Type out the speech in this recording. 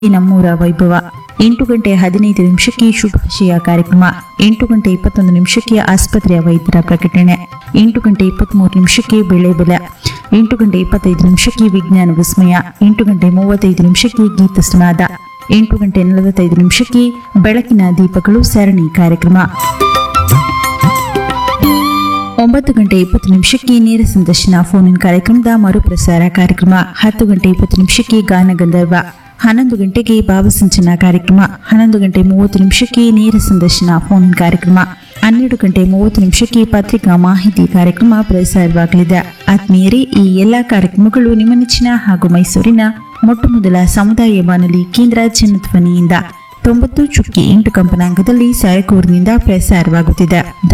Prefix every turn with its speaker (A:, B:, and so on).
A: ನಮ್ಮೂರ ವೈಭವ ಎಂಟು ಗಂಟೆ ಹದಿನೈದು ನಿಮಿಷಕ್ಕೆ ಶುಭಾಶಯ ಕಾರ್ಯಕ್ರಮ ಎಂಟು ಗಂಟೆ ಇಪ್ಪತ್ತೊಂದು ನಿಮಿಷಕ್ಕೆ ಆಸ್ಪತ್ರೆಯ ವೈದ್ಯರ ಪ್ರಕಟಣೆ ಎಂಟು ಗಂಟೆ ಇಪ್ಪತ್ತ್ಮೂರು ನಿಮಿಷಕ್ಕೆ ಬೆಳೆ ಬೆಲೆ ಎಂಟು ಗಂಟೆ ಇಪ್ಪತ್ತೈದು ನಿಮಿಷಕ್ಕೆ ವಿಜ್ಞಾನ ವಿಸ್ಮಯ ಎಂಟು ಗಂಟೆ ಮೂವತ್ತೈದು ನಿಮಿಷಕ್ಕೆ ಗೀತ ಸುನಾದ ಎಂಟು ಗಂಟೆ ನಲವತ್ತೈದು ನಿಮಿಷಕ್ಕೆ ಬೆಳಕಿನ ದೀಪಗಳು ಸರಣಿ ಕಾರ್ಯಕ್ರಮ ಒಂಬತ್ತು ಗಂಟೆ ಇಪ್ಪತ್ತು ನಿಮಿಷಕ್ಕೆ ನೇರ ಸಂದರ್ಶನ ಫೋನ್ ಇನ್ ಕಾರ್ಯಕ್ರಮದ ಮರುಪ್ರಸಾರ ಕಾರ್ಯಕ್ರಮ ಹತ್ತು ಗಂಟೆ ಇಪ್ಪತ್ತು ನಿಮಿಷಕ್ಕೆ ಗಾನ ಗಂಧರ್ವ ಹನ್ನೊಂದು ಗಂಟೆಗೆ ಭಾವಸಿಂಚನ ಕಾರ್ಯಕ್ರಮ ಹನ್ನೊಂದು ಗಂಟೆ ಮೂವತ್ತು ನಿಮಿಷಕ್ಕೆ ನೇರ ಸಂದರ್ಶನ ಫೋನ್ ಇನ್ ಕಾರ್ಯಕ್ರಮ ಹನ್ನೆರಡು ಗಂಟೆ ಮೂವತ್ತು ನಿಮಿಷಕ್ಕೆ ಪತ್ರಿಕಾ ಮಾಹಿತಿ ಕಾರ್ಯಕ್ರಮ ಪ್ರಸಾರವಾಗಲಿದೆ ಆತ್ಮೀಯರೇ ಈ ಎಲ್ಲ ಕಾರ್ಯಕ್ರಮಗಳು ನಿಮ್ಮ ನೆಚ್ಚಿನ ಹಾಗೂ ಮೈಸೂರಿನ ಮೊಟ್ಟ ಮೊದಲ ಸಮುದಾಯ ಬಾನುಲಿ ಕೇಂದ್ರ ಜನಧ್ವನಿಯಿಂದ ತೊಂಬತ್ತು ಚುಕ್ಕಿ ಎಂಟು ಕಂಪನಾಂಕದಲ್ಲಿ ಸರಕೂರಿನಿಂದ ಪ್ರಸಾರವಾಗುತ್ತಿದೆ